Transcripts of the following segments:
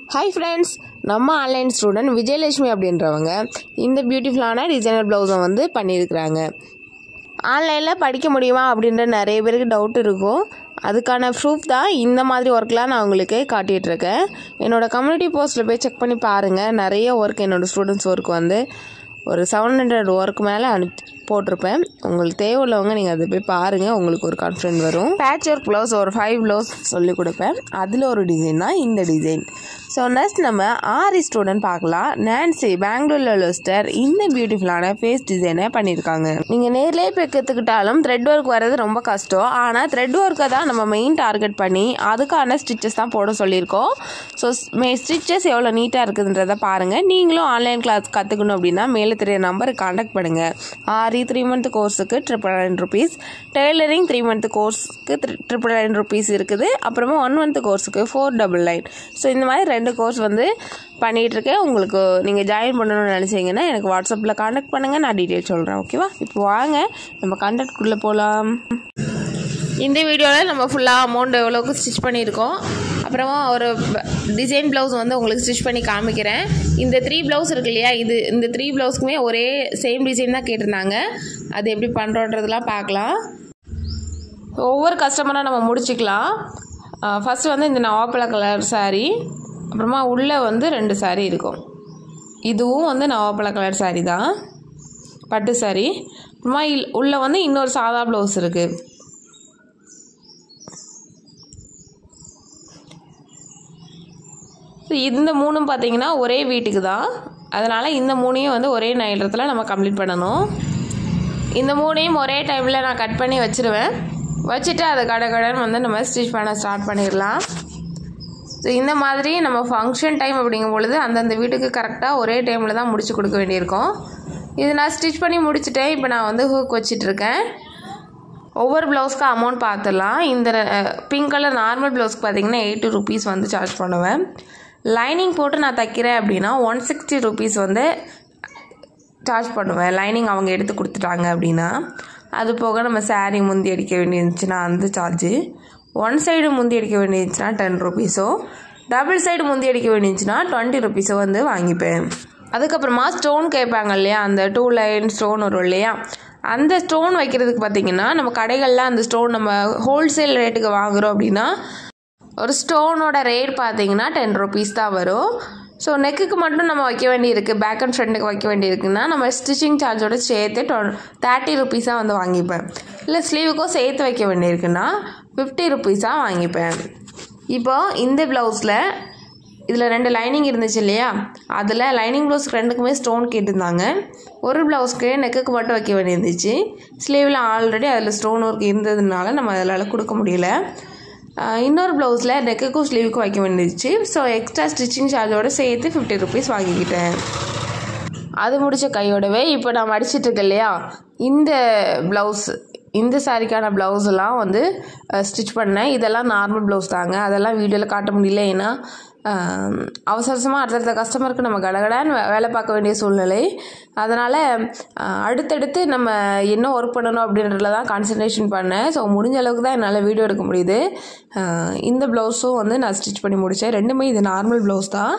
hi friends நம்ம online student Vijayalakshmi அப்படின்றவங்க இந்த பியூட்டிஃபுல்லான டிசைனர் ப்ளவுஸை வந்து பண்ணியிருக்கிறாங்க ஆன்லைனில் படிக்க முடியுமா அப்படின்ற நிறைய பேருக்கு டவுட் இருக்கும் அதுக்கான ப்ரூஃப் தான் இந்த மாதிரி ஒர்க்லாம் நான் உங்களுக்கு காட்டிகிட்ருக்கேன் என்னோடய கம்யூனிட்டி போஸ்ட்டில் போய் செக் பண்ணி பாருங்கள் நிறைய ஒர்க் என்னோடய ஸ்டூடெண்ட்ஸ் ஒர்க் வந்து ஒரு செவன் ஹண்ட்ரட் ஒர்க் மேலே அனுப்பி போட்டிருப்பேன் உங்களுக்கு தேவையுள்ளவங்க நீங்கள் அதை போய் பாருங்கள் உங்களுக்கு ஒரு கான்ஃபிடென்ட் வரும் பேட்ச் ஒர்க் ப்ளவுஸ் ஒரு ஃபைவ் ப்ளவுஸ் சொல்லி கொடுப்பேன் அதில் ஒரு டிசைன் தான் இந்த டிசைன் ஸோ நெக்ஸ்ட் நம்ம ஆரி ஸ்டூடெண்ட் பார்க்கலாம் நான்சி பெங்களூரில் லிஸ்டர் இந்த பியூட்டிஃபுல்லான ஃபேஸ் டிசைனை பண்ணியிருக்காங்க நீங்கள் நேர்லேயே போய் கற்றுக்கிட்டாலும் த்ரெட் ஒர்க் வர்றது ரொம்ப கஷ்டம் ஆனால் த்ரெட் ஒர்க்கை தான் நம்ம மெயின் டார்கெட் பண்ணி அதுக்கான ஸ்டிச்சஸ் தான் போட சொல்லியிருக்கோம் ஸோ மே ஸ்டிச்சஸ் எவ்வளோ நீட்டாக இருக்குதுன்றதை பாருங்கள் நீங்களும் ஆன்லைன் கிளாஸ் கற்றுக்கணும் அப்படின்னா மேலே தெரிய நம்பருக்கு காண்டாக்ட் பண்ணுங்கள் ஆரி த்ரீ மந்த் கோர்ஸுக்கு triple nine rupees tailoring three month கோர்ஸுக்கு ட்ரிபிள் நைன் ருபீஸ் இருக்குது அப்புறமா ஒன் மந்த் கோர்ஸுக்கு ஃபோர் டபுள் நைன் ஸோ இந்த மாதிரி ரெண்டு கோர்ஸ் வந்து பண்ணிகிட்ருக்கேன் உங்களுக்கு நீங்கள் ஜாயின் பண்ணணும்னு நினச்சிங்கன்னா எனக்கு வாட்ஸ்அப்பில் காண்டாக்ட் பண்ணுங்கள் நான் டீட்டெயில் சொல்கிறேன் ஓகேவா இப்போ வாங்க நம்ம காண்டாக்ட்குள்ளே போகலாம் இந்த வீடியோவில் நம்ம ஃபுல்லாக அமௌண்ட் எவ்வளோக்கு ஸ்டிச் பண்ணியிருக்கோம் அப்புறமா ஒரு டிசைன் ப்ளவுஸ் வந்து உங்களுக்கு ஸ்டிச் பண்ணி காமிக்கிறேன் இந்த த்ரீ ப்ளவுஸ் இருக்கு இல்லையா இது இந்த த்ரீ ப்ளவுஸ்க்குமே ஒரே சேம் டிசைன் தான் கேட்டிருந்தாங்க அது எப்படி பண்ணுறோன்றதெல்லாம் பார்க்கலாம் ஒவ்வொரு கஸ்டமராக நம்ம முடிச்சுக்கலாம் ஃபஸ்ட்டு வந்து இந்த நவாப்பழ கலர் saree அப்புறமா உள்ளே வந்து ரெண்டு saree இருக்கும் இதுவும் வந்து நவாப்பழ கலர் saree தான் பட்டு saree அப்புறமா இல் உள்ளே வந்து இன்னொரு சாதா ப்ளவுஸ் இருக்குது ஸோ இந்த மூணும் பார்த்தீங்கன்னா ஒரே வீட்டுக்கு தான் அதனால் இந்த மூணையும் வந்து ஒரே நேரத்தில் நம்ம கம்ப்ளீட் பண்ணணும் இந்த மூணையும் ஒரே டைமில் நான் கட் பண்ணி வச்சுருவேன் வச்சுட்டு அதை கடை கடன் வந்து நம்ம ஸ்டிச் பண்ண ஸ்டார்ட் பண்ணிடலாம் ஸோ இந்த மாதிரி நம்ம ஃபங்க்ஷன் டைம் அப்படிங்கும் பொழுது அந்தந்த வீட்டுக்கு கரெக்டாக ஒரே டைமில் தான் முடிச்சு கொடுக்க வேண்டியிருக்கும் இது நான் ஸ்டிச் பண்ணி முடிச்சுட்டேன் இப்போ நான் வந்து ஹூக் வச்சிட்ருக்கேன் ஒவ்வொரு ப்ளவுஸ்க்கு அமௌண்ட் பார்த்துடலாம் இந்த பிங்க் கலர் நார்மல் ப்ளவுஸ்க்கு பார்த்தீங்கன்னா எயிட்டி ருபீஸ் வந்து சார்ஜ் பண்ணுவேன் லைனிங் போட்டு நான் தைக்கிறேன் அப்படின்னா ஒன் சிக்ஸ்டி ருபீஸ் வந்து சார்ஜ் பண்ணுவேன் லைனிங் அவங்க எடுத்து கொடுத்துட்டாங்க அப்படின்னா அது போக நம்ம saree முந்தி அடிக்க வேண்டியிருந்துச்சுன்னா அந்த சார்ஜு ஒன் சைடு முந்தி அடிக்க வேண்டியிருந்துச்சுன்னா டென் ருபீஸோ டபுள் சைடு முந்தி அடிக்க வேண்டியிருந்துச்சுன்னா டுவெண்ட்டி ருபீஸோ வந்து வாங்கிப்பேன் அதுக்கப்புறமா ஸ்டோன் கேட்பாங்க இல்லையா அந்த டூ லைன் ஸ்டோன் வரும் இல்லையா அந்த ஸ்டோன் வைக்கிறதுக்கு பார்த்தீங்கன்னா நம்ம கடைகளில் அந்த ஸ்டோன் நம்ம ஹோல்சேல் ரேட்டுக்கு வாங்குகிறோம் அப்படின்னா ஒரு ஸ்டோனோட ரேட் பார்த்தீங்கன்னா டென் ருபீஸ் தான் வரும் ஸோ நெக்குக்கு மட்டும் நம்ம வைக்க வேண்டியிருக்கு பேக் அண்ட் ஃப்ரண்ட்டுக்கு வைக்க வேண்டியிருக்குன்னா நம்ம ஸ்டிச்சிங் சார்ஜோட சேர்த்து டொ தேர்ட்டி ருபீஸாக வந்து வாங்கிப்பேன் இல்லை ஸ்லீவுக்கும் சேர்த்து வைக்க வேண்டியிருக்குன்னா ஃபிஃப்டி ருபீஸாக வாங்கிப்பேன் இப்போ இந்த ப்ளவுஸில் இதில் ரெண்டு லைனிங் இருந்துச்சு இல்லையா அதில் லைனிங் ப்ளவுஸ்க்கு ரெண்டுக்குமே ஸ்டோன் கேட்டிருந்தாங்க ஒரு ப்ளவுஸ்க்கு நெக்குக்கு மட்டும் வைக்க வேண்டியிருந்துச்சு ஸ்லீவில் ஆல்ரெடி அதில் ஸ்டோன் ஒர்க் இருந்ததுனால நம்ம அதில் கொடுக்க முடியல ஆஹ் இன்னொரு ப்ளவுஸில் நெக்குக்கும் ஸ்லீவுக்கும் வைக்க வேண்டியிருந்துச்சு ஸோ எக்ஸ்ட்ரா ஸ்டிச்சிங் சார்ஜோடு சேர்த்து ஃபிஃப்டி ருபீஸ் வாங்கிக்கிட்டேன் அது முடித்த கையோடவே இப்போ நான் மடிச்சிட்டு இருக்கேன் இல்லையா இந்த ப்ளவுஸ் இந்த சாரிக்கான ப்ளவுஸ் எல்லாம் வந்து ஸ்டிச் பண்ணேன் இதெல்லாம் நார்மல் ப்ளவுஸ் தாங்க அதெல்லாம் வீடியோவில் காட்ட முடியல ஏன்னா ஆஹ், அவசர அவசரமாக அடுத்தடுத்த கஸ்டமருக்கு நம்ம கடகடான்னு வே- வேலை பார்க்க வேண்டிய சூழ்நிலை அதனால் ஆஹ், அடுத்தடுத்து நம்ம என்ன ஒர்க் பண்ணணும் அப்படின்றதுல தான் கான்சன்ட்ரேஷன் பண்ணேன் ஸோ முடிஞ்ச அளவுக்கு தான் என்னால் வீடியோ எடுக்க முடியுது ஆஹ், இந்த ப்ளவுஸும் வந்து நான் ஸ்டிச் பண்ணி முடித்தேன் ரெண்டுமே இது நார்மல் ப்ளவுஸ் தான்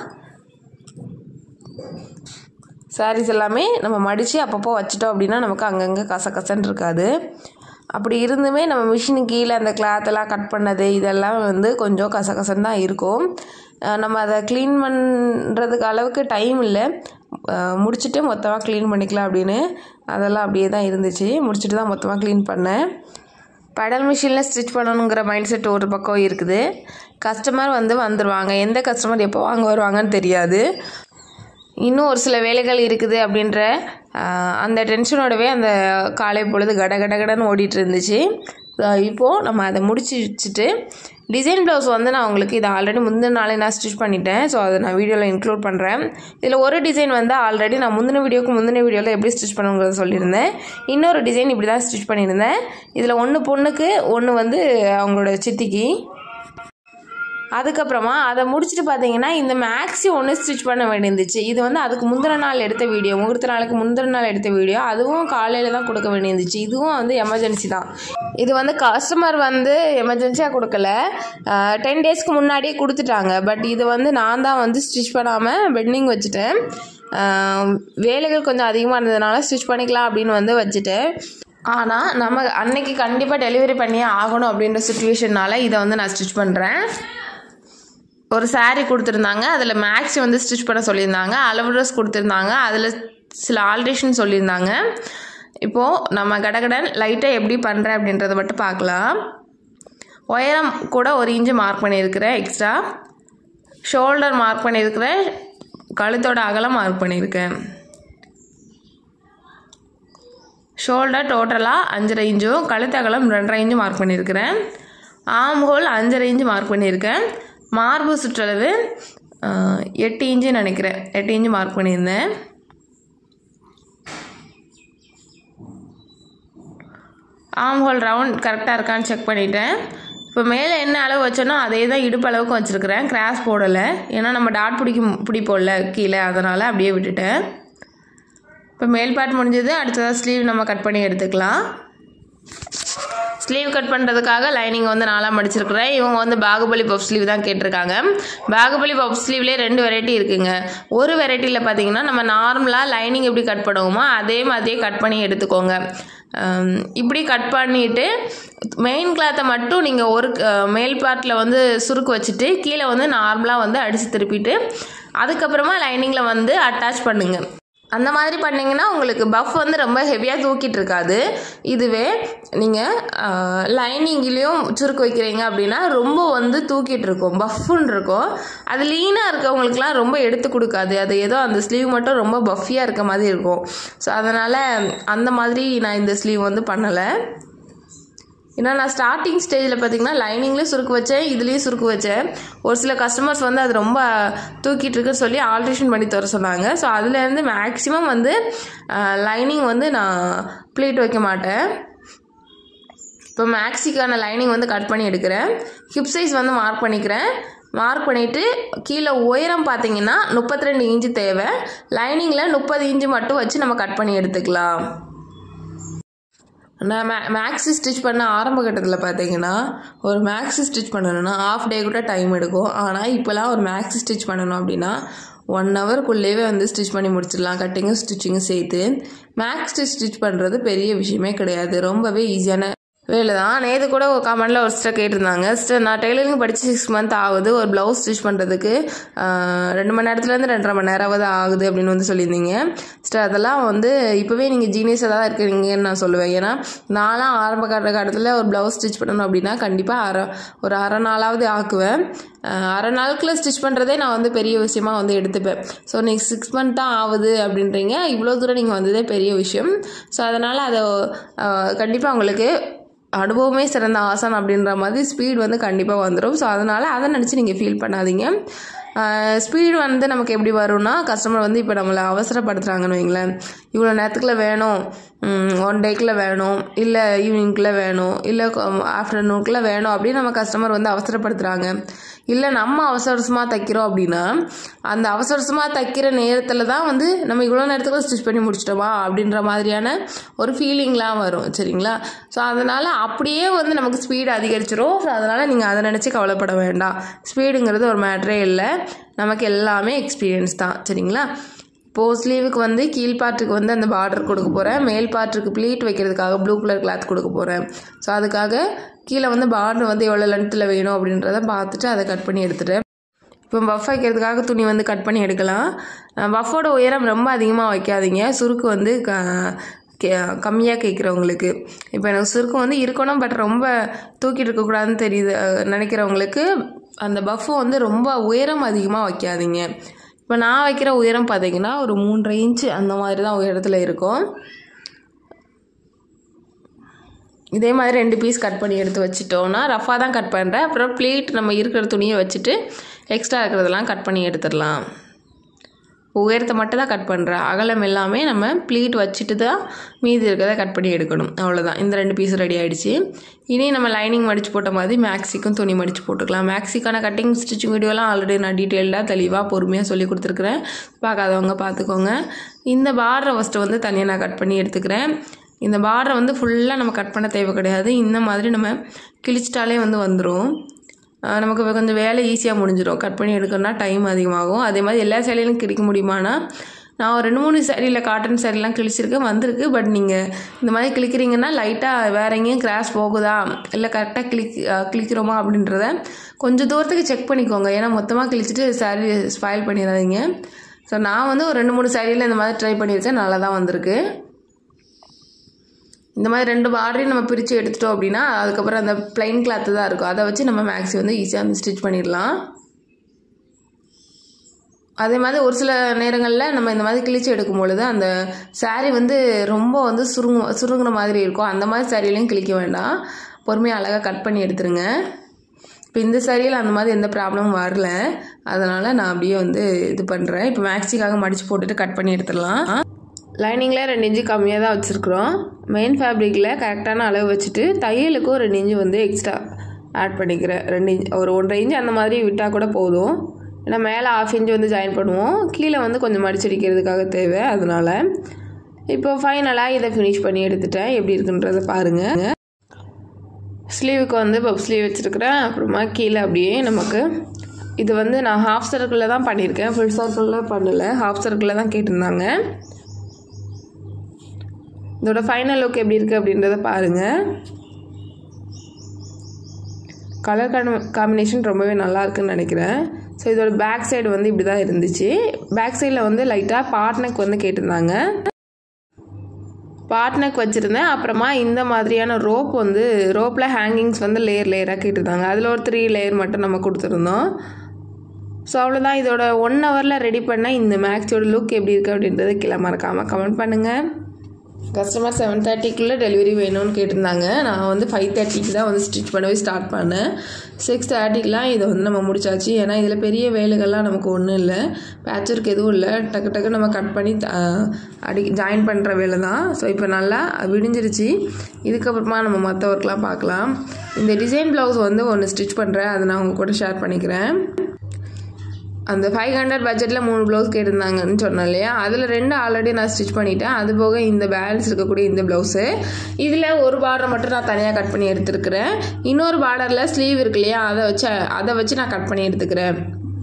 சாரீஸ் எல்லாமே நம்ம மடித்து அப்பப்போ வச்சிட்டோம் அப்படின்னா நமக்கு அங்கங்கே கச கசன்னு இருக்காது அப்படி இருந்துமே நம்ம மிஷினுக்கு கீழே அந்த கிளாத்தெல்லாம் கட் பண்ணது இதெல்லாம் வந்து கொஞ்சம் கசகசன்னு தான் இருக்கும் அஹ் நம்ம அதை க்ளீன் பண்ணுறதுக்கு அளவுக்கு டைம் இல்லை அஹ் முடிச்சுட்டு மொத்தமாக க்ளீன் பண்ணிக்கலாம் அப்படின்னு அதெல்லாம் அப்படியே தான் இருந்துச்சு முடிச்சுட்டு தான் மொத்தமாக க்ளீன் பண்ணேன் பெடல் மிஷினில் ஸ்டிச் பண்ணணுங்கிற மைண்ட் செட் ஒரு பக்கம் இருக்குது கஸ்டமர் வந்து வந்துடுவாங்க எந்த கஸ்டமர் எப்போ வாங்க வருவாங்கன்னு தெரியாது இன்னும் ஒரு சில வேலைகள் இருக்குது அப்படின்ற ஆஹ், அந்த டென்ஷனோடவே அந்த காலை பொழுது கட கட கடன்னு ஓடிட்டு இருந்துச்சு ஆஹ், இப்போது நம்ம அதை முடிச்சு வச்சுட்டு டிசைன் ப்ளவுஸ் வந்து நான் உங்களுக்கு இதை ஆல்ரெடி முந்தின நாளே நான் ஸ்டிச் பண்ணிட்டேன் ஸோ அதை நான் வீடியோவில் இன்க்ளூட் பண்ணுறேன் இதில் ஒரு டிசைன் வந்து ஆல்ரெடி நான் முந்தின வீடியோக்கு முந்தின வீடியோவில் எப்படி ஸ்டிச் பண்ணுங்கிறத சொல்லியிருந்தேன் இன்னொரு டிசைன் இப்படி தான் ஸ்டிச் பண்ணியிருந்தேன் இதில் ஒன்று பொண்ணுக்கு ஒன்று வந்து அவங்களோட சித்திக்கு அதுக்கப்புறமா அதை முடிச்சுட்டு பார்த்தீங்கன்னா இந்த மேக்ஸி ஒன்று ஸ்டிச் பண்ண வேண்டியிருந்துச்சு இது வந்து அதுக்கு முந்தின நாள் எடுத்த வீடியோ முகூர்த்த நாளுக்கு முந்தின நாள் எடுத்த வீடியோ அதுவும் காலையில் தான் கொடுக்க வேண்டியிருந்துச்சு இதுவும் வந்து எமர்ஜென்சி தான் இது வந்து கஸ்டமர் வந்து எமர்ஜென்சியாக கொடுக்கல டென் டேஸ்க்கு முன்னாடியே கொடுத்துட்டாங்க பட் இது வந்து நான் தான் வந்து ஸ்டிச் பண்ணாமல் பெண்டிங் வச்சுட்டேன் ஆஹ் வேலைகள் கொஞ்சம் அதிகமாக இருந்ததுனால ஸ்டிச் பண்ணிக்கலாம் அப்படின்னு வந்து வச்சுட்டேன் ஆனால் நம்ம அன்னைக்கு கண்டிப்பாக டெலிவரி பண்ணியே ஆகணும் அப்படின்ற சுச்சுவேஷனால் இதை வந்து நான் ஸ்டிச் பண்ணுறேன் ஒரு saree கொடுத்துருந்தாங்க அதில் மேக்ஸி வந்து ஸ்டிச் பண்ண சொல்லியிருந்தாங்க அளவு ட்ரெஸ் கொடுத்துருந்தாங்க அதில் சில ஆல்ட்ரேஷன் சொல்லியிருந்தாங்க இப்போது நம்ம கடகடன் லைட்டாக எப்படி பண்ணுறேன் அப்படின்றத மட்டும் பார்க்கலாம் உயரம் கூட ஒரு இன்ச்சு மார்க் பண்ணியிருக்கிறேன் எக்ஸ்ட்ரா ஷோல்டர் மார்க் பண்ணியிருக்கிறேன் கழுத்தோட அகலம் மார்க் பண்ணியிருக்கேன் ஷோல்டர் டோட்டலாக அஞ்சரை இன்ச்சும் கழுத்து அகலம் ரெண்டரை இன்ச்சு மார்க் பண்ணியிருக்கிறேன் ஆம் ஹோல் அஞ்சரை இன்ச்சு மார்க் பண்ணியிருக்கேன் மார்பு சுற்றளவு ஆஹ், எட்டு இன்ச்சு நினைக்கிறேன் எட்டு இன்ச்சு மார்க் பண்ணியிருந்தேன் ஆம் ஹோல் ரவுண்ட் கரெக்டாக இருக்கான்னு செக் பண்ணிட்டேன் இப்போ மேலே என்ன அளவு வச்சோன்னா அதே தான் இடுப்பு அளவுக்கு வச்சுருக்கிறேன் கிராஸ் போடலை ஏன்னா நம்ம டாட் பிடிக்கும் பிடிப்போம்ல கீழே அதனால் அப்படியே விட்டுட்டேன் இப்போ மேல் பார்ட் முடிஞ்சது அடுத்ததாக ஸ்லீவ் நம்ம கட் பண்ணி எடுத்துக்கலாம் ஸ்லீவ் கட் பண்ணுறதுக்காக லைனிங் வந்து நாலாக மடிச்சிருக்கிறேன் இவங்க வந்து பாகுபலி பஃப் ஸ்லீவ் தான் கேட்டிருக்காங்க பாகுபலி பஃப் ஸ்லீவ்லேயே ரெண்டு வெரைட்டி இருக்குங்க ஒரு வெரைட்டியில் பார்த்தீங்கன்னா நம்ம நார்மலாக லைனிங் எப்படி கட் பண்ணுவோமோ அதே மாதிரியே கட் பண்ணி எடுத்துக்கோங்க அம், இப்படி கட் பண்ணிவிட்டு மெயின் கிளாத்தை மட்டும் நீங்கள் ஒரு அஹ், மேல் பார்ட்டில் வந்து சுருக்கு வச்சுட்டு கீழே வந்து நார்மலாக வந்து அடித்து திருப்பிட்டு அதுக்கப்புறமா லைனிங்கில் வந்து அட்டாச் பண்ணுங்கள் அந்த மாதிரி பண்ணிங்கன்னா உங்களுக்கு பஃப் வந்து ரொம்ப ஹெவியாக தூக்கிட்டு இருக்காது இதுவே நீங்கள் லைனிங்லேயும் சுருக்கு வைக்கிறீங்க அப்படின்னா ரொம்ப வந்து தூக்கிட்டு இருக்கும் பஃப்னு இருக்கும் அது லீனாக இருக்கவங்களுக்குலாம் ரொம்ப எடுத்து கொடுக்காது அது ஏதோ அந்த ஸ்லீவ் மட்டும் ரொம்ப பஃபியாக இருக்க மாதிரி இருக்கும் ஸோ அதனால் அந்த மாதிரி நான் இந்த ஸ்லீவ் வந்து பண்ணலை ஏன்னா நான் ஸ்டார்டிங் ஸ்டேஜில் பார்த்தீங்கன்னா லைனிங்லேயும் சுருக்கு வச்சேன் இதுலேயும் சுருக்கு வச்சேன் ஒரு சில கஸ்டமர்ஸ் வந்து அது ரொம்ப தூக்கிட்டு இருக்குன்னு சொல்லி ஆல்ட்ரேஷன் பண்ணி தர சொன்னாங்க ஸோ அதுலேருந்து மேக்ஸிமம் வந்து லைனிங் வந்து நான் ப்ளீட் வைக்க மாட்டேன் இப்போ மேக்ஸிக்கான லைனிங் வந்து கட் பண்ணி எடுக்கிறேன் ஹிப் சைஸ் வந்து மார்க் பண்ணிக்கிறேன் மார்க் பண்ணிவிட்டு கீழே உயரம் பார்த்தீங்கன்னா முப்பத்தி ரெண்டு இன்ச்சு தேவை லைனிங்கில் முப்பது இன்ச்சு மட்டும் வச்சு நம்ம கட் பண்ணி எடுத்துக்கலாம் நான் மே மேக்ஸி ஸ்டிச் பண்ண ஆரம்ப கட்டத்தில் பார்த்தீங்கன்னா ஒரு மேக்ஸி ஸ்டிச் பண்ணணும்னா ஆஃப் டே கூட டைம் எடுக்கும் ஆனால் இப்போலாம் ஒரு மேக்ஸி ஸ்டிச் பண்ணணும் அப்படின்னா ஒன் ஹவருக்குள்ளேயே வந்து ஸ்டிச் பண்ணி முடிச்சிடலாம் கட்டிங்கும் ஸ்டிச்சிங்கும் சேர்த்து மேக்ஸ் ஸ்டிச் பண்ணுறது பெரிய விஷயமே கிடையாது ரொம்பவே ஈஸியான வேலை தான் நேற்று கூட ஒரு கமெண்டில் ஒரு சிஸ்டர் கேட்டிருந்தாங்க சிஸ்டர் நான் டெய்லரிங் படித்து சிக்ஸ் மந்த் ஆகுது ஒரு ப்ளவுஸ் ஸ்டிச் பண்ணுறதுக்கு ரெண்டு மணி நேரத்துலேருந்து ரெண்டரை மணி நேரமாவது ஆகுது அப்படின்னு வந்து சொல்லியிருந்தீங்க சிஸ்டர் அதெல்லாம் வந்து இப்போவே நீங்கள் ஜீனியஸாக தான் இருக்கிறீங்கன்னு நான் சொல்லுவேன் ஏன்னா நான்லாம் ஆரம்ப கால காலத்தில் ஒரு ப்ளவுஸ் ஸ்டிச் பண்ணணும் அப்படின்னா கண்டிப்பாக அரை ஒரு அரை நாளாவது ஆக்குவேன் அஹ் அரை நாளுக்குள்ள ஸ்டிச் பண்ணுறதே நான் வந்து பெரிய விஷயமா வந்து எடுத்துப்பேன் ஸோ நீங்கள் சிக்ஸ் மந்த் தான் ஆகுது அப்படின்றீங்க இவ்வளோ தூரம் நீங்கள் வந்ததே பெரிய விஷயம் ஸோ அதனால் அதை கண்டிப்பாக உங்களுக்கு அனுபவமே சிறந்த ஆசான் அப்படின்ற மாதிரி ஸ்பீட் வந்து கண்டிப்பாக வந்துடும் ஸோ அதனால் அதை நினச்சி நீங்கள் ஃபீல் பண்ணாதீங்க ஸ்பீடு வந்து நமக்கு எப்படி வரும்னா கஸ்டமர் வந்து இப்போ நம்மளை அவசரப்படுத்துகிறாங்கன்னு வைங்களேன் இவ்வளோ நேரத்துக்குள்ள வேணும் ஒன் டேக்குள்ளே வேணும் இல்லை ஈவினிங்குள்ளே வேணும் இல்லை ஆஃப்டர்நூனுக்குள்ளே வேணும் அப்படின்னு நம்ம கஸ்டமர் வந்து அவசரப்படுத்துகிறாங்க இல்லை நம்ம அவசர அவசரமாக தைக்கிறோம் அப்படின்னா அந்த அவசர அவசரமாக தைக்கிற நேரத்தில் தான் வந்து நம்ம இவ்வளோ நேரத்துக்குள்ள ஸ்டிச் பண்ணி முடிச்சிட்டோமா அப்படின்ற மாதிரியான ஒரு ஃபீலிங்லாம் வரும் சரிங்களா ஸோ அதனால் அப்படியே வந்து நமக்கு ஸ்பீடு அதிகரிச்சிரும் ஸோ அதனால் நீங்கள் அதை நினச்சி கவலைப்பட வேண்டாம் ஸ்பீடுங்கிறது ஒரு மேட்ரே இல்லை நமக்கு எல்லாமே எக்ஸ்பீரியன்ஸ் தான் சரிங்களா இப்போது ஸ்லீவுக்கு வந்து கீழ் பார்ட்டுக்கு வந்து அந்த பார்டர் கொடுக்க போகிறேன் மேல் பார்ட்டுக்கு ப்ளீட் வைக்கிறதுக்காக ப்ளூ கலர் கிளாத் கொடுக்க போகிறேன் ஸோ அதுக்காக கீழே வந்து பார்டர் வந்து எவ்வளோ லென்த்தில் வேணும் அப்படின்றத பார்த்துட்டு அதை கட் பண்ணி எடுத்துட்டேன் இப்போ பஃப் வைக்கிறதுக்காக துணி வந்து கட் பண்ணி எடுக்கலாம் பஃபோட உயரம் ரொம்ப அதிகமாக வைக்காதீங்க சுருக்கு வந்து க கே கம்மியாக கேட்குறவங்களுக்கு இப்போ எனக்கு சுருக்கம் வந்து இருக்கணும் பட் ரொம்ப தூக்கிட்டு இருக்கக்கூடாதுன்னு தெரியுது அஹ், நினைக்கிறவங்களுக்கு அந்த பஃப் வந்து ரொம்ப உயரம் அதிகமாக வைக்காதீங்க இப்போ நான் வைக்கிற உயரம் பார்த்தீங்கன்னா ஒரு மூன்றரை இன்ச்சு அந்த மாதிரி தான் உயரத்தில் இருக்கும் இதே மாதிரி ரெண்டு பீஸ் கட் பண்ணி எடுத்து வச்சிட்டோம்னா ரஃபாக தான் கட் பண்ணுறேன் அப்புறம் ப்ளீட் நம்ம இருக்கிற துணியை வச்சுட்டு எக்ஸ்ட்ரா இருக்கிறதெல்லாம் கட் பண்ணி எடுத்துடலாம் உயரத்தை மட்டும் தான் கட் பண்ணுறேன் அகலம் எல்லாமே நம்ம ப்ளீட் வச்சுட்டு தான் மீதி இருக்கிறத கட் பண்ணி எடுக்கணும் அவ்வளோதான் இந்த ரெண்டு பீஸ் ரெடி ஆகிடுச்சு இனி நம்ம லைனிங் மடித்து போட்ட மாதிரி மேக்ஸிக்கும் துணி மடித்து போட்டுக்கலாம் மேக்ஸிக்கான கட்டிங் ஸ்டிச்சிங் வீடியோலாம் ஆல்ரெடி நான் டீட்டெயில்டாக தெளிவாக பொறுமையாக சொல்லி கொடுத்துருக்குறேன் பார்க்காதவங்க பார்த்துக்கோங்க இந்த பார்டரை ஃபஸ்ட்டு வந்து தனியாக நான் கட் பண்ணி எடுத்துக்கிறேன் இந்த பார்டரை வந்து ஃபுல்லாக நம்ம கட் பண்ண தேவை கிடையாது இந்த மாதிரி நம்ம கிழிச்சிட்டாலே வந்து வந்துடும் ஆஹ் நமக்கு வே- கொஞ்சம் வேலை ஈஸியாக முடிஞ்சிடும் கட் பண்ணி எடுக்கணும்னா டைம் அதிகமாகும் அதே மாதிரி எல்லா சேலையிலும் கிழிக்க முடியுமானா நான் ஒரு ரெண்டு மூணு சேரீயில் காட்டன் சேரீலாம் கிழிச்சிருக்கேன் வந்திருக்கு பட் நீங்கள் இந்த மாதிரி கிழிக்கிறீங்கன்னா லைட்டாக வேற எங்கேயும் கிராஸ் போகுதா இல்லை கரெக்டாக கிளிக் கிழிக்கிறோமா அப்படின்றத கொஞ்சம் தூரத்துக்கு செக் பண்ணிக்கோங்க ஏன்னா மொத்தமாக கிழிச்சிட்டு சாரீ ஸ்பாயில் பண்ணிடாதீங்க ஸோ நான் வந்து ஒரு ரெண்டு மூணு சாரியில் இந்த மாதிரி ட்ரை பண்ணியிருக்கேன் நல்லா தான் வந்திருக்கு இந்த மாதிரி ரெண்டு பார்டரையும் நம்ம பிரித்து எடுத்துட்டோம் அப்படின்னா அதுக்கப்புறம் அந்த பிளைன் கிளாத்து தான் இருக்கும் அதை வச்சு நம்ம மேக்ஸி வந்து ஈஸியாக வந்து ஸ்டிச் பண்ணிடலாம் அதே மாதிரி ஒரு சில நேரங்களில் நம்ம இந்த மாதிரி கிழிச்சு எடுக்கும் பொழுது அந்த saree வந்து ரொம்ப வந்து சுருங்கு சுருங்குன மாதிரி இருக்கும் அந்த மாதிரி சாரிலையும் கிழிக்க வேண்டாம் பொறுமையாக அழகாக கட் பண்ணி எடுத்துருங்க இப்போ இந்த சாரியில் அந்த மாதிரி எந்த ப்ராப்ளமும் வரல அதனால் நான் அப்படியே வந்து இது பண்ணுறேன் இப்போ மேக்ஸிக்காக மடித்து போட்டுட்டு கட் பண்ணி எடுத்துடலாம் லைனிங்கில் ரெண்டு இன்ச்சு கம்மியாக தான் வச்சுருக்குறோம் மெயின் ஃபேப்ரிக்கில் கரெக்டான அளவு வச்சுட்டு தையலுக்கும் ரெண்டு இன்ச்சு வந்து எக்ஸ்ட்ரா ஆட் பண்ணிக்கிறேன் ரெண்டு இன்ச் ஒரு ஒன்றரை இன்ச் அந்த மாதிரி விட்டால் கூட போதும் ஏன்னா மேலே ஆஃப் இன்ச் வந்து ஜாயின் பண்ணுவோம் கீழே வந்து கொஞ்சம் மடிச்சடிக்கிறதுக்காக தேவை அதனால் இப்போ ஃபைனலாக இதை ஃபினிஷ் பண்ணி எடுத்துட்டேன் எப்படி இருக்குன்றதை பாருங்கள் ஸ்லீவுக்கு வந்து பப் ஸ்லீவ் வச்சுருக்கிறேன் அப்புறமா கீழே அப்படியே நமக்கு இது வந்து நான் ஹாஃப் சர்க்கிளில் தான் பண்ணியிருக்கேன் ஃபுல் சர்க்கிளில் பண்ணலை ஹாஃப் சர்க்கிளில் தான் கேட்டிருந்தாங்க இதோட ஃபைனல் லுக் எப்படி இருக்குது அப்படின்றத பாருங்கள் கலர் காம்பினேஷன் ரொம்பவே நல்லா இருக்குன்னு நினைக்கிறேன் ஸோ இதோட பேக் சைடு வந்து இப்படி தான் இருந்துச்சு பேக் சைடில் வந்து லைட்டாக பார்ட்னக் வந்து கேட்டிருந்தாங்க பார்ட்னக் வச்சுருந்தேன் அப்புறமா இந்த மாதிரியான ரோப் வந்து ரோப்பில் ஹேங்கிங்ஸ் வந்து லேயர் லேயராக கேட்டிருந்தாங்க அதில் ஒரு த்ரீ லேயர் மட்டும் நம்ம கொடுத்துருந்தோம் ஸோ அவ்வளோதான் இதோட ஒன் ஹவரில் ரெடி பண்ண இந்த மேக்ஸோட லுக் எப்படி இருக்குது அப்படின்றத கீழே மறக்காமல் கமெண்ட் பண்ணுங்கள் கஸ்டமர் செவன் தேர்ட்டிக்குள்ளே டெலிவரி வேணும்னு கேட்டிருந்தாங்க நான் வந்து ஃபைவ் தேர்ட்டிக்கு தான் வந்து ஸ்டிச் பண்ணவே ஸ்டார்ட் பண்ணேன் சிக்ஸ் தேர்ட்டிக்கெலாம் இதை வந்து நம்ம முடிச்சாச்சு ஏன்னா இதில் பெரிய வேலைகள்லாம் நமக்கு ஒன்றும் இல்லை பேட்ச் ஒர்க் எதுவும் இல்லை டக்கு டக்கு நம்ம கட் பண்ணி த- அடி ஜாயின் பண்ணுற வேலை தான் ஸோ இப்போ நல்லா விடிஞ்சிருச்சு இதுக்கப்புறமா நம்ம மற்ற ஒர்க்லாம் பார்க்கலாம் இந்த டிசைன் ப்ளவுஸ் வந்து ஒன்று ஸ்டிச் பண்ணுறேன் அதை நான் உங்கள் கூட ஷேர் பண்ணிக்கிறேன் அந்த ஃபைவ் ஹண்ட்ரட் பட்ஜெட்டில் மூணு ப்ளவுஸ் கேட்டிருந்தாங்கன்னு சொன்னேன் இல்லையா அதில் ரெண்டு ஆல்ரெடி நான் ஸ்டிச் பண்ணிட்டேன் அது போக இந்த பேலன்ஸ் இருக்கக்கூடிய இந்த ப்ளவுஸு இதில் ஒரு பார்டர் மட்டும் நான் தனியாக கட் பண்ணி எடுத்துருக்கிறேன் இன்னொரு பார்டரில் ஸ்லீவ் இருக்கு இல்லையா அதை வச்சு அதை வச்சு நான் கட் பண்ணி எடுத்துக்கிறேன்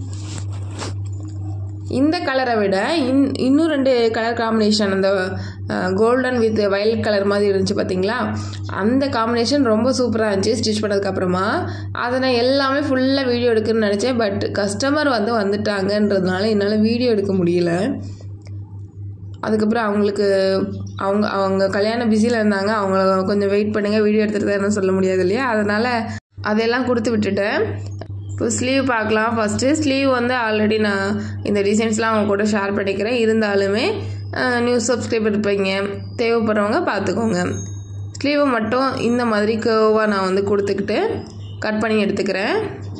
இந்த கலரை விட இன் இன்னும் ரெண்டு கலர் காம்பினேஷன் அந்த கோல்டன் வித் வயலட் கலர் மாதிரி இருந்துச்சு பார்த்தீங்களா அந்த காம்பினேஷன் ரொம்ப சூப்பராக இருந்துச்சு ஸ்டிச் பண்ணதுக்கப்புறமா அதை நான் எல்லாமே ஃபுல்லாக வீடியோ எடுக்கணும்னு நினச்சேன் பட் கஸ்டமர் வந்து வந்துட்டாங்கன்றதுனால என்னால் வீடியோ எடுக்க முடியல அதுக்கப்புறம் அவங்களுக்கு அவங்க அவங்க கல்யாண பிஸியில் இருந்தாங்க அவங்கள கொஞ்சம் வெயிட் பண்ணுங்கள் வீடியோ எடுத்துகிட்டு தான் சொல்ல முடியாது இல்லையா அதனால் அதெல்லாம் கொடுத்து விட்டுட்டேன் இப்போ ஸ்லீவ் பார்க்கலாம் ஃபஸ்ட்டு ஸ்லீவ் வந்து ஆல்ரெடி நான் இந்த டிசைன்ஸ்லாம் அவங்க கூட ஷேர் பண்ணிக்கிறேன் இருந்தாலுமே நியூ சப்ஸ்கிரைபர் இருப்பீங்க தேவைப்படுறவங்க பார்த்துக்கோங்க ஸ்லீவை மட்டும் இந்த மாதிரி கேர்வாக நான் வந்து கொடுத்துக்கிட்டு கட் பண்ணி எடுத்துக்கிறேன்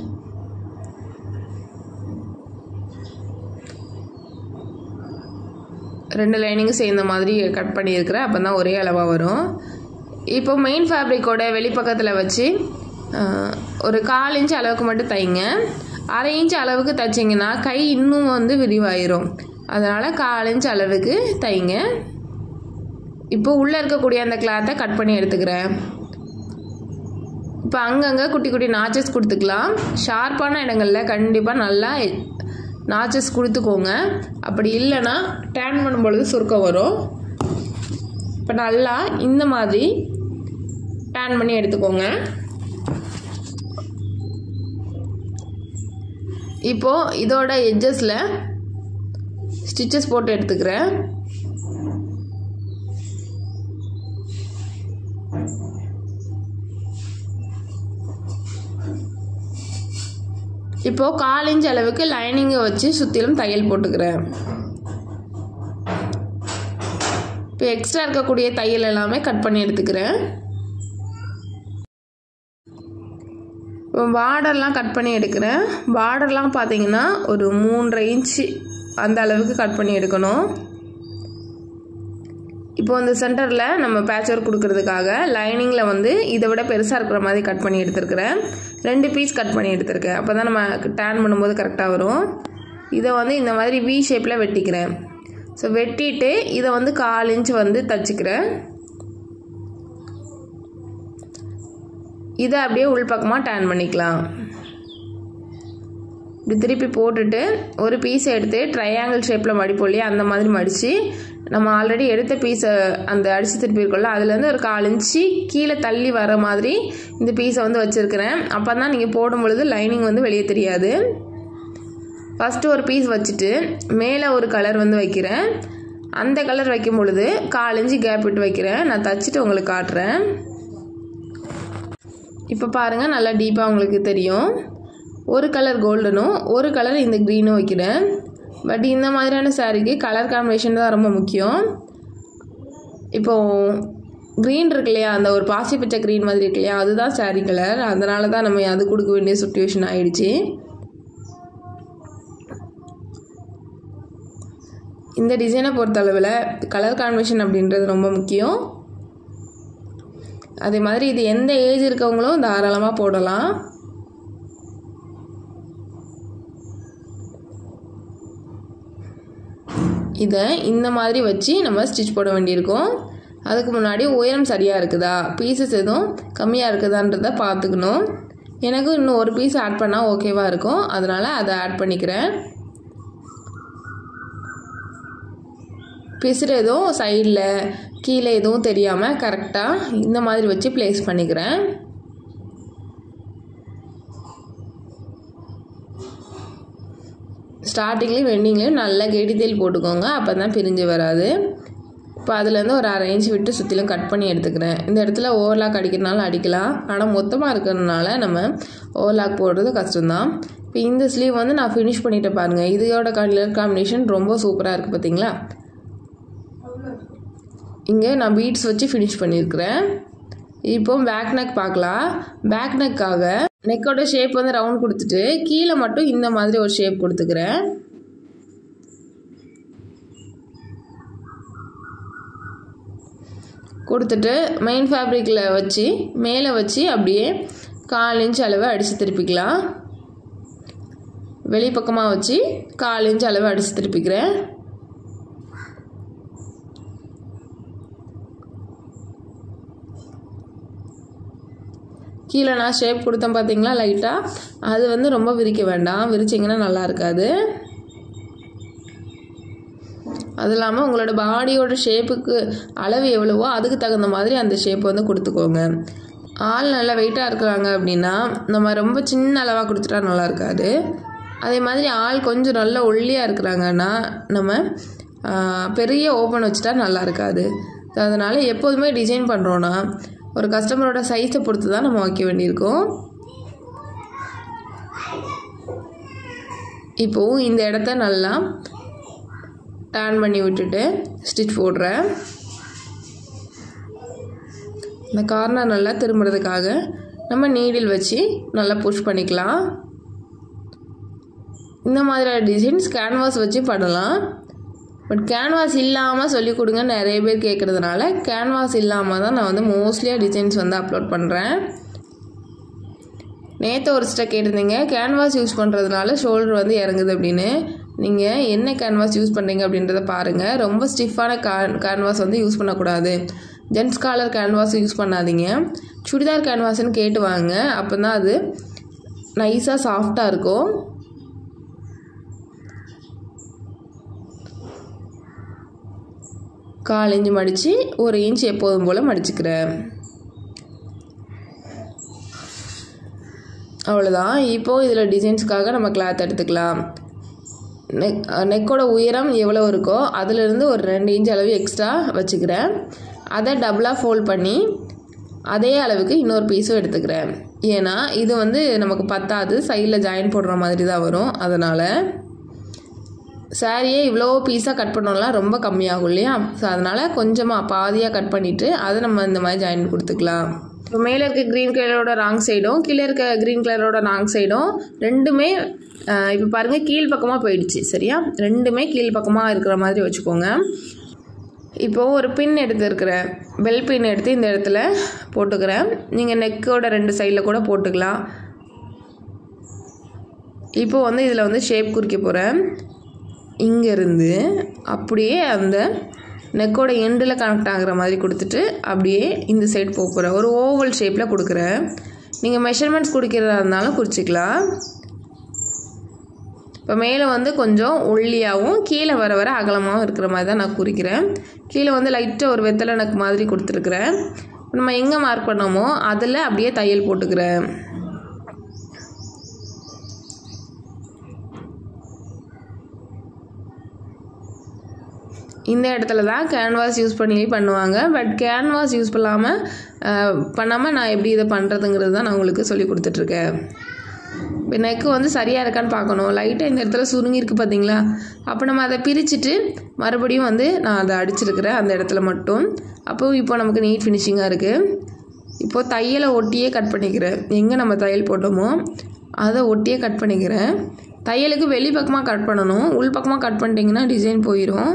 ரெண்டு லைனிங்கும் சேர்ந்த மாதிரி கட் பண்ணியிருக்கிறேன் அப்போ தான் ஒரே அளவாக வரும் இப்போ மெயின் ஃபேப்ரிக்கோட வெளிப்பக்கத்தில் வச்சு ஆஹ், ஒரு கால் இன்ச் அளவுக்கு மட்டும் தைங்க அரை இன்ச் அளவுக்கு தைச்சிங்கன்னா கை இன்னும் வந்து விரிவாயிரும் அதனால் கால் இன்ச் அளவுக்கு தைங்க இப்போ உள்ளே இருக்கக்கூடிய அந்த கிளாத்தை கட் பண்ணி எடுத்துக்கிறேன் இப்போ அங்கங்கே குட்டி குட்டி நாச்சஸ் கொடுத்துக்கலாம் ஷார்ப்பான இடங்களில் கண்டிப்பாக நல்லா நாச்சஸ் கொடுத்துக்கோங்க அப்படி இல்லைன்னா டேன் பண்ணும்பொழுது சுருக்கம் வரும் இப்போ நல்லா இந்த மாதிரி டேன் பண்ணி எடுத்துக்கோங்க இப்போது இதோட எட்ஜஸில் ஸ்டிச்சஸ் போட்டு எடுத்துக்கிறேன் இப்போது கால் இன்ச் அளவுக்கு லைனிங்கை வச்சு சுற்றிலும் தையல் போட்டுக்கிறேன் இப்போ எக்ஸ்ட்ரா இருக்கக்கூடிய தையல் எல்லாமே கட் பண்ணி எடுத்துக்கிறேன் இப்போ பார்டர்லாம் கட் பண்ணி எடுக்கிறேன் பார்டர்லாம் பார்த்தீங்கன்னா ஒரு மூன்றரை இன்ச்சு அந்த அளவுக்கு கட் பண்ணி எடுக்கணும் இப்போ இந்த சென்டரில் நம்ம பேட்ச் ஒர்க் கொடுக்கறதுக்காக லைனிங்கில் வந்து இதை விட பெருசாக இருக்கிற மாதிரி கட் பண்ணி எடுத்துருக்கிறேன் ரெண்டு பீஸ் கட் பண்ணி எடுத்திருக்கேன் அப்போ தான் நம்ம டேன் பண்ணும்போது கரெக்டாக வரும் இதை வந்து இந்த மாதிரி வி ஷேப்பில் வெட்டிக்கிறேன் ஸோ வெட்டிட்டு இதை வந்து கால் இன்ச் வந்து தச்சுக்கிறேன் இதை அப்படியே உள்பக்கமாக டேன் பண்ணிக்கலாம் இப்படி திருப்பி போட்டுட்டு ஒரு பீஸை எடுத்து ட்ரையாங்கிள் ஷேப்பில் மடிப்போம் இல்லையா அந்த மாதிரி மடித்து நம்ம ஆல்ரெடி எடுத்த பீஸை அந்த அடித்து திருப்பியிருக்கோம்ல அதுலேருந்து ஒரு கால் இன்ச்சு கீழே தள்ளி வர மாதிரி இந்த பீஸை வந்து வச்சுருக்கிறேன் அப்போ தான் நீங்கள் போடும் பொழுது லைனிங் வந்து வெளியே தெரியாது ஃபஸ்ட்டு ஒரு பீஸ் வச்சுட்டு மேலே ஒரு கலர் வந்து வைக்கிறேன் அந்த கலர் வைக்கும் பொழுது கால் இன்ச்சு கேப் விட்டு வைக்கிறேன் நான் தச்சுட்டு உங்களுக்கு காட்டுறேன் இப்போ பாருங்கள் நல்லா டீப்பாக உங்களுக்கு தெரியும் ஒரு கலர் கோல்டனும் ஒரு கலர் இந்த க்ரீனும் வைக்கிறேன் பட் இந்த மாதிரியான சாரீக்கு கலர் காம்பினேஷன் தான் ரொம்ப முக்கியம் இப்போது க்ரீன் இருக்கு இல்லையா அந்த ஒரு பாசி பச்சை க்ரீன் மாதிரி இருக்கு இல்லையா அதுதான் சாரீ கலர் அதனால தான் நம்ம அது கொடுக்க வேண்டிய சுச்சுவேஷன் ஆயிடுச்சு இந்த டிசைனை பொறுத்தளவில் கலர் காம்பினேஷன் அப்படின்றது ரொம்ப முக்கியம் அதே மாதிரி இது எந்த ஏஜ் இருக்கவங்களும் தாராளமாக போடலாம் இதை இந்த மாதிரி வச்சு நம்ம ஸ்டிச் போட வேண்டியிருக்கும் அதுக்கு முன்னாடி உயரம் சரியாக இருக்குதா பீசஸ் எதுவும் கம்மியாக இருக்குதான்றத பார்த்துக்கணும் எனக்கு இன்னும் ஒரு பீஸ் ஆட் பண்ணால் ஓகேவாக இருக்கும் அதனால் அதை ஆட் பண்ணிக்கிறேன் பிசுறு எதுவும் சைடில் கீழே எதுவும் தெரியாமல் கரெக்டாக இந்த மாதிரி வச்சு ப்ளேஸ் பண்ணிக்கிறேன் ஸ்டார்டிங்லேயும் வெண்டிங்லேயும் நல்லா கெடித்தேல் போட்டுக்கோங்க அப்போ தான் பிரிஞ்சு வராது இப்போ அதுலேருந்து ஒரு அரை இன்ச் விட்டு சுற்றிலும் கட் பண்ணி எடுத்துக்கிறேன் இந்த இடத்துல ஓவர்லாக் அடிக்கிறனால அடிக்கலாம் ஆனால் மொத்தமாக இருக்கிறதுனால நம்ம ஓவர்லாக் போடுறது கஷ்டம்தான் இப்போ இந்த ஸ்லீவ் வந்து நான் ஃபினிஷ் பண்ணிட்டு பாருங்கள் இதோட கலர் காம்பினேஷன் ரொம்ப சூப்பராக இருக்குது பார்த்தீங்களா இங்கே நான் பீட்ஸ் வச்சு ஃபினிஷ் பண்ணியிருக்கிறேன் இப்போ பேக் நெக் பார்க்கலாம் பேக் நெக்காக நெக்கோட ஷேப் வந்து ரவுண்ட் கொடுத்துட்டு கீழே மட்டும் இந்த மாதிரி ஒரு ஷேப் கொடுத்துக்கிறேன் கொடுத்துட்டு மெயின் ஃபேப்ரிக்கில் வச்சு மேலே வச்சு அப்படியே கால் இன்ச் அளவு அடித்து திருப்பிக்கலாம் வெளிப்பக்கமாக வச்சு கால் இன்ச் அளவு அடித்து திருப்பிக்கிறேன் கீழே நான் ஷேப் கொடுத்தேன் பார்த்தீங்களா லைட்டாக அது வந்து ரொம்ப விரிக்க வேண்டாம் விரிச்சிங்கன்னா நல்லா இருக்காது அது இல்லாமல் உங்களோட பாடியோட ஷேப்புக்கு அளவு எவ்வளவோ அதுக்கு தகுந்த மாதிரி அந்த ஷேப் வந்து கொடுத்துக்கோங்க ஆள் நல்லா வெயிட்டாக இருக்கிறாங்க அப்படின்னா நம்ம ரொம்ப சின்ன அளவாக கொடுத்துட்டா நல்லா இருக்காது அதே மாதிரி ஆள் கொஞ்சம் நல்ல ஒல்லியாக இருக்கிறாங்கன்னா நம்ம பெரிய ஓப்பன் வச்சுட்டா நல்லா இருக்காது அதனால் எப்போதுமே டிசைன் பண்ணுறோன்னா ஒரு கஸ்டமரோட சைஸை பொறுத்து தான் நம்ம வைக்க வேண்டியிருக்கும் இப்போது இந்த இடத்த நல்லா டேன் பண்ணி விட்டுட்டு ஸ்டிச் போடுறேன் இந்த கார்னர் நல்லா திரும்புறதுக்காக நம்ம நீடில் வச்சு நல்லா புஷ் பண்ணிக்கலாம் இந்த மாதிரியான டிசைன்ஸ் கேன்வாஸ் வச்சு பண்ணலாம் பட் கேன்வாஸ் இல்லாமல் சொல்லிக் கொடுங்க நிறைய பேர் கேட்குறதுனால கேன்வாஸ் இல்லாமல் தான் நான் வந்து மோஸ்ட்லியாக டிசைன்ஸ் வந்து அப்லோட் பண்ணுறேன் நேற்று ஒரு ஸ்டெக் கேட்டிருந்தீங்க கேன்வாஸ் யூஸ் பண்ணுறதுனால ஷோல்டர் வந்து இறங்குது அப்படின்னு நீங்கள் என்ன கேன்வாஸ் யூஸ் பண்ணுறீங்க அப்படின்றத பாருங்கள் ரொம்ப ஸ்டிஃபான கேன் கேன்வாஸ் வந்து யூஸ் பண்ணக்கூடாது ஜென்ஸ் காலர் கேன்வாஸ் யூஸ் பண்ணாதீங்க சுடிதார் கேன்வாஸ்ன்னு கேட்டு வாங்க அப்போ தான் அது நைஸாக சாஃப்டாக இருக்கும் கால் இன்ச்சு மடித்து ஒரு இன்ச் எப்போதும் போல் மடிச்சுக்கிறேன் அவ்வளோதான் இப்போது இதில் டிசைன்ஸ்க்காக நம்ம கிளாத் எடுத்துக்கலாம் நெக் நெக்கோட உயரம் எவ்வளோ இருக்கோ அதிலிருந்து ஒரு ரெண்டு இன்ச் அளவு எக்ஸ்ட்ரா வச்சுக்கிறேன் அதை டபுளாக ஃபோல்ட் பண்ணி அதே அளவுக்கு இன்னொரு பீஸும் எடுத்துக்கிறேன் ஏன்னா இது வந்து நமக்கு பத்தாது சைடில் ஜாயின் போடுற மாதிரி தான் வரும் அதனால் சாரியே இவ்வளோ பீஸாக கட் பண்ணோம்லாம் ரொம்ப கம்மியாகும் இல்லையா ஸோ அதனால் கொஞ்சமாக பாதியாக கட் பண்ணிவிட்டு அதை நம்ம இந்த மாதிரி ஜாயின் கொடுத்துக்கலாம் இப்போ மேலே இருக்க க்ரீன் கலரோட ராங் சைடும் கீழே இருக்க க்ரீன் கலரோட ராங் சைடும் ரெண்டுமே இப்போ பாருங்கள் கீழ் பக்கமாக போயிடுச்சு சரியா ரெண்டுமே கீழ் பக்கமாக இருக்கிற மாதிரி வச்சுக்கோங்க இப்போது ஒரு பின் எடுத்துருக்கிறேன் பெல் பின் எடுத்து இந்த இடத்துல போட்டுக்கிறேன் நீங்கள் நெக்கோட ரெண்டு சைடில் கூட போட்டுக்கலாம் இப்போ வந்து இதில் வந்து ஷேப் குறிக்க போகிறேன் இங்கேருந்து அப்படியே அந்த நெக்கோட எண்டில் கனெக்ட் ஆகுற மாதிரி கொடுத்துட்டு அப்படியே இந்த சைடு போக போகிறேன் ஒரு ஓவல் ஷேப்பில் கொடுக்குறேன் நீங்கள் மெஷர்மெண்ட்ஸ் கொடுக்கிறதா இருந்தாலும் குறிச்சிக்கலாம் இப்போ மேலே வந்து கொஞ்சம் ஒல்லியாகவும் கீழே வர வர அகலமாகவும் இருக்கிற மாதிரி தான் நான் குறிக்கிறேன் கீழே வந்து லைட்டாக ஒரு வெத்தலை நக்கு மாதிரி கொடுத்துருக்குறேன் நம்ம எங்கே மார்க் பண்ணோமோ அதில் அப்படியே தையல் போட்டுக்கிறேன் இந்த இடத்துல தான் கேன்வாஸ் யூஸ் பண்ணி பண்ணுவாங்க பட் கேன்வாஸ் யூஸ் பண்ணாமல் பண்ணாமல் நான் எப்படி இதை பண்ணுறதுங்கிறது தான் நான் உங்களுக்கு சொல்லி கொடுத்துட்ருக்கேன் இப்போ நெக்கு வந்து சரியாக இருக்கான்னு பார்க்கணும் லைட்டாக இந்த இடத்துல சுருங்கிருக்கு பார்த்தீங்களா அப்போ நம்ம அதை பிரிச்சுட்டு மறுபடியும் வந்து நான் அதை அடிச்சிருக்கிறேன் அந்த இடத்துல மட்டும் அப்போது இப்போ நமக்கு நீட் ஃபினிஷிங்காக இருக்குது இப்போது தையலை ஒட்டியே கட் பண்ணிக்கிறேன் எங்கே நம்ம தையல் போட்டோமோ அதை ஒட்டியே கட் பண்ணிக்கிறேன் தையலுக்கு வெளி பக்கமாக கட் பண்ணணும் உள் பக்கமாக கட் பண்ணிட்டீங்கன்னா டிசைன் போயிடும்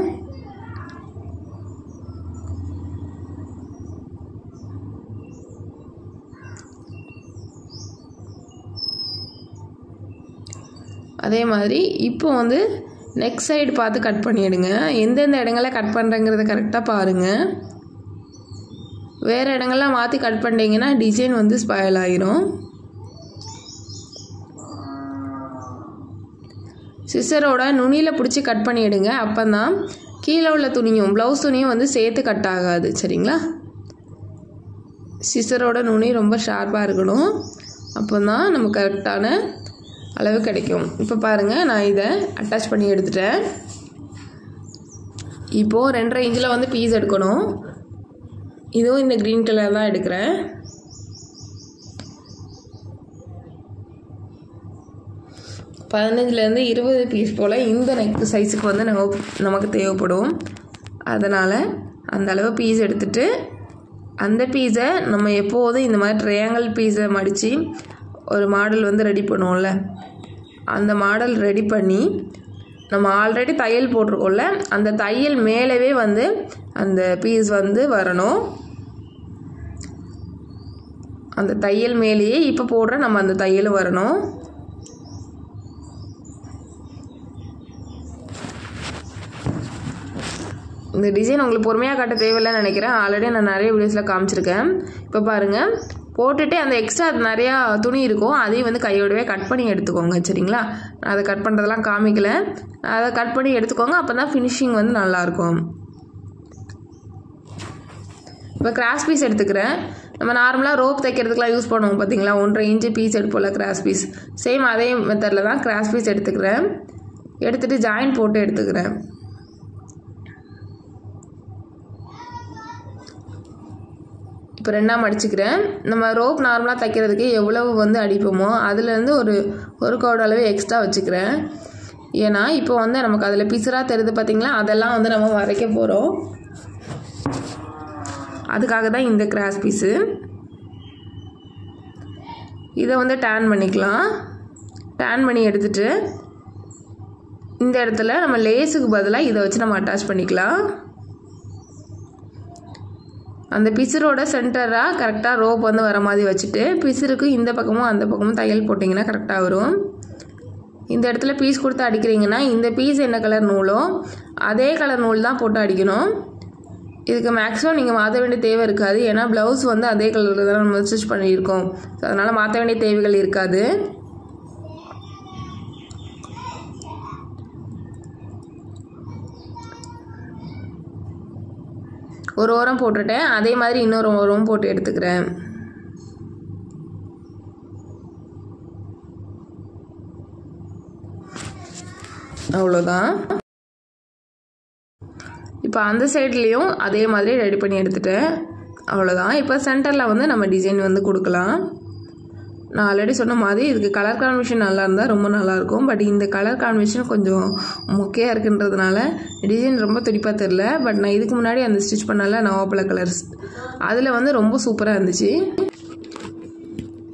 அதே மாதிரி இப்போ வந்து நெக் சைடு பார்த்து கட் பண்ணிவிடுங்க எந்தெந்த இடங்களில் கட் பண்ணுறங்கிறத கரெக்டாக பாருங்கள் வேறு இடங்கள்லாம் மாற்றி கட் பண்ணிட்டீங்கன்னா டிசைன் வந்து ஸ்பாயில் ஆகிரும் சிசரோட நுனியில் பிடிச்சி கட் பண்ணிவிடுங்க அப்போ தான் கீழே உள்ள துணியும் ப்ளவுஸ் துணியும் வந்து சேர்த்து கட் ஆகாது சரிங்களா சிசரோட நுனி ரொம்ப ஷார்ப்பாக இருக்கணும் அப்போ தான் நம்ம கரெக்டான அளவு கிடைக்கும் இப்போ பாருங்கள் நான் இதை அட்டாச் பண்ணி எடுத்துட்டேன் இப்போது ரெண்டரை இன்ச்சில் வந்து பீஸ் எடுக்கணும் இதுவும் இந்த க்ரீன் கலர் தான் எடுக்கிறேன் பதினஞ்சுலேருந்து இருபது பீஸ் போல் இந்த நெக் சைஸுக்கு வந்து நம்ம நமக்கு தேவைப்படும் அதனால் அந்த அளவு பீஸ் எடுத்துட்டு அந்த பீஸை நம்ம எப்போதும் இந்த மாதிரி ட்ரையாங்கிள் பீஸை மடித்து ஒரு மாடல் வந்து ரெடி பண்ணுவோம்ல அந்த மாடல் ரெடி பண்ணி நம்ம ஆல்ரெடி தையல் போட்டிருக்கோம்ல அந்த தையல் மேலவே வந்து அந்த பீஸ் வந்து வரணும் அந்த தையல் மேலேயே இப்போ போடுற நம்ம அந்த தையலும் வரணும் இந்த டிசைன் உங்களுக்கு பொறுமையாக காட்ட தேவையில்லைன்னு நினைக்கிறேன் ஆல்ரெடி நான் நிறைய வீடியோஸில் காமிச்சிருக்கேன் இப்போ பாருங்கள் போட்டுட்டு அந்த எக்ஸ்ட்ரா நிறையா துணி இருக்கும் அதையும் வந்து கையோடவே கட் பண்ணி எடுத்துக்கோங்க சரிங்களா நான் அதை கட் பண்ணுறதெல்லாம் காமிக்கல அதை கட் பண்ணி எடுத்துக்கோங்க அப்போ தான் ஃபினிஷிங் வந்து நல்லாயிருக்கும் இப்போ கிராஸ் பீஸ் எடுத்துக்கிறேன் நம்ம நார்மலாக ரோப் தைக்கிறதுக்குலாம் யூஸ் பண்ணுவோம் பார்த்தீங்களா ஒன்றரை இன்ச்சு பீஸ் எடுப்போம்ல கிராஸ் பீஸ் சேம் அதே மெத்தடில் தான் கிராஸ் பீஸ் எடுத்துக்கிறேன் எடுத்துகிட்டு ஜாயின் போட்டு எடுத்துக்கிறேன் இப்போ ரெண்டாக மடிச்சுக்கிறேன் நம்ம ரோப் நார்மலாக தைக்கிறதுக்கு எவ்வளவு வந்து அடிப்போமோ அதுலேருந்து ஒரு ஒரு கோடு அளவு எக்ஸ்ட்ரா வச்சுக்கிறேன் ஏன்னா இப்போ வந்து நமக்கு அதில் பிசுறாக தெரியுது பார்த்திங்களா அதெல்லாம் வந்து நம்ம வரைக்க போகிறோம் அதுக்காக தான் இந்த கிராஸ் பீஸு இதை வந்து டேன் பண்ணிக்கலாம் டேன் பண்ணி எடுத்துட்டு இந்த இடத்துல நம்ம லேஸுக்கு பதிலாக இதை வச்சு நம்ம அட்டாச் பண்ணிக்கலாம் அந்த பிசுரோட சென்டராக கரெக்டாக ரோப் வந்து வர மாதிரி வச்சுட்டு பிசுருக்கு இந்த பக்கமும் அந்த பக்கமும் தையல் போட்டிங்கன்னா கரெக்டாக வரும் இந்த இடத்துல பீஸ் கொடுத்து அடிக்கிறீங்கன்னா இந்த பீஸ் என்ன கலர் நூலோ அதே கலர் நூல் தான் போட்டு அடிக்கணும் இதுக்கு மேக்ஸிமம் நீங்கள் மாற்ற வேண்டிய தேவை இருக்காது ஏன்னா ப்ளவுஸ் வந்து அதே கலரில் தான் நம்ம ஸ்டிச் பண்ணியிருக்கோம் ஸோ அதனால் மாற்ற வேண்டிய தேவைகள் இருக்காது ஒரு ஓரம் போட்டுட்டேன் அதே மாதிரி இன்னொரு ஓரம் போட்டு எடுத்துக்கிறேன் அவ்வளோதான் இப்போ அந்த சைட்லேயும் அதே மாதிரி ரெடி பண்ணி எடுத்துட்டேன் அவ்வளோதான் இப்போ சென்டரில் வந்து நம்ம டிசைன் வந்து கொடுக்கலாம் நான் ஆல்ரெடி சொன்ன மாதிரி இதுக்கு கலர் காம்பினேஷன் நல்லா இருந்தால் ரொம்ப நல்லாயிருக்கும் பட் இந்த கலர் காம்பினேஷன் கொஞ்சம் மொக்கையாக இருக்குன்றதுனால டிசைன் ரொம்ப துடிப்பாக தெரில பட் நான் இதுக்கு முன்னாடி அந்த ஸ்டிச் பண்ணல நவாப்பழ கலர்ஸ் அதில் வந்து ரொம்ப சூப்பராக இருந்துச்சு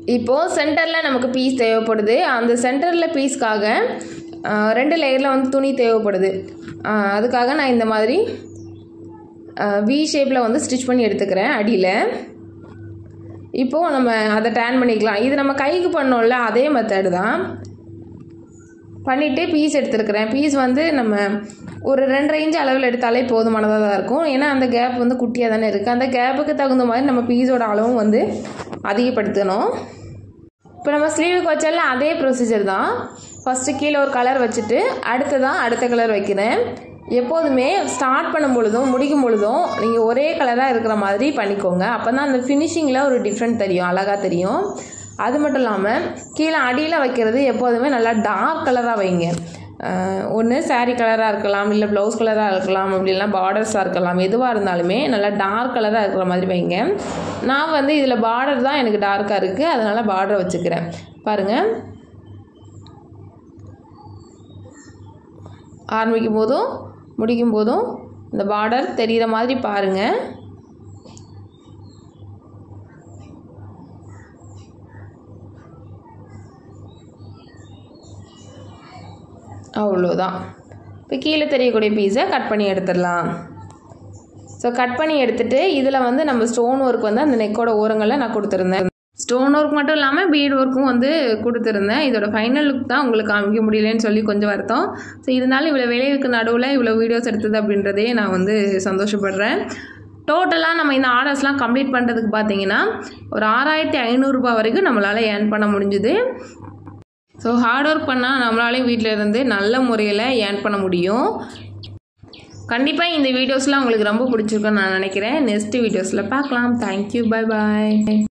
இப்போது சென்டரில் நமக்கு பீஸ் தேவைப்படுது அந்த சென்டரில் பீஸ்க்காக ஆஹ், ரெண்டு லேயரில் வந்து துணி தேவைப்படுது ஆஹ், அதுக்காக நான் இந்த மாதிரி வி ஷேப்பில் வந்து ஸ்டிச் பண்ணி எடுத்துக்கிறேன் அடியில் இப்போது நம்ம அதை டேன் பண்ணிக்கலாம் இது நம்ம கைக்கு பண்ணோம்ல அதே மெத்தடு தான் பண்ணிவிட்டு பீஸ் எடுத்துருக்கிறேன் பீஸ் வந்து நம்ம ஒரு ரெண்டரை இன்ச் அளவில் எடுத்தாலே போதுமானதாக தான் இருக்கும் ஏன்னா அந்த கேப் வந்து குட்டியாக தானே இருக்குது அந்த கேப்புக்கு தகுந்த மாதிரி நம்ம பீஸோட அளவும் வந்து அதிகப்படுத்தணும் இப்போ நம்ம ஸ்லீவுக்கு வச்சால அதே ப்ரொசீஜர் தான் ஃபஸ்ட்டு கீழே ஒரு கலர் வச்சுட்டு அடுத்ததான் அடுத்த கலர் வைக்கிறேன் எப்போதுமே ஸ்டார்ட் பண்ணும் பொழுதும் முடிக்கும் பொழுதும் நீங்கள் ஒரே கலராக இருக்கிற மாதிரி பண்ணிக்கோங்க அப்போ தான் அந்த ஃபினிஷிங்கில் ஒரு டிஃப்ரெண்ட் தெரியும் அழகாக தெரியும் அது மட்டும் இல்லாமல் கீழே அடியில் வைக்கிறது எப்போதுமே நல்லா டார்க் கலராக வைங்க ஒன்று saree கலராக இருக்கலாம் இல்லை ப்ளவுஸ் கலராக இருக்கலாம் அப்படி இல்லைனா பார்டர்ஸாக இருக்கலாம் எதுவாக இருந்தாலுமே நல்லா டார்க் கலராக இருக்கிற மாதிரி வைங்க நான் வந்து இதில் பார்டர் தான் எனக்கு டார்க்காக இருக்குது அதனால் பார்டர் வச்சுக்கிறேன் பாருங்கள் ஆரம்பிக்கும் போதும் முடிக்கும் போதும் இந்த பார்டர் தெரிகிற மாதிரி பாருங்கள் அவ்வளோதான் இப்போ கீழே தெரியக்கூடிய பீஸை கட் பண்ணி எடுத்துடலாம் ஸோ கட் பண்ணி எடுத்துட்டு இதில் வந்து நம்ம ஸ்டோன் ஒர்க் வந்து அந்த நெக்கோட ஓரங்களில் நான் கொடுத்துருந்தேன் ஸ்டோன் ஒர்க் மட்டும் இல்லாமல் பீட் ஒர்க்கும் வந்து கொடுத்துருந்தேன் இதோட ஃபைனல் லுக் தான் உங்களுக்கு காமிக்க முடியலன்னு சொல்லி கொஞ்சம் வருத்தம் ஸோ இருந்தாலும் இவ்வளோ விளைவுக்கு நடுவில் இவ்வளோ வீடியோஸ் எடுத்தது அப்படின்றதே நான் வந்து சந்தோஷப்படுறேன் டோட்டலாக நம்ம இந்த ஆர்டர்ஸ்லாம் கம்ப்ளீட் பண்ணுறதுக்கு பார்த்தீங்கன்னா ஒரு ஆறாயிரத்தி ஐநூறுரூபா வரைக்கும் நம்மளால் ஏர்ன் பண்ண முடிஞ்சுது ஸோ ஹார்ட் ஒர்க் பண்ணால் நம்மளாலையும் வீட்டில் இருந்து நல்ல முறையில் ஏர்ன் பண்ண முடியும் கண்டிப்பாக இந்த வீடியோஸ்லாம் உங்களுக்கு ரொம்ப பிடிச்சிருக்குன்னு நான் நினைக்கிறேன் நெக்ஸ்ட் வீடியோஸில் பார்க்கலாம் தேங்க்யூ பை பாய்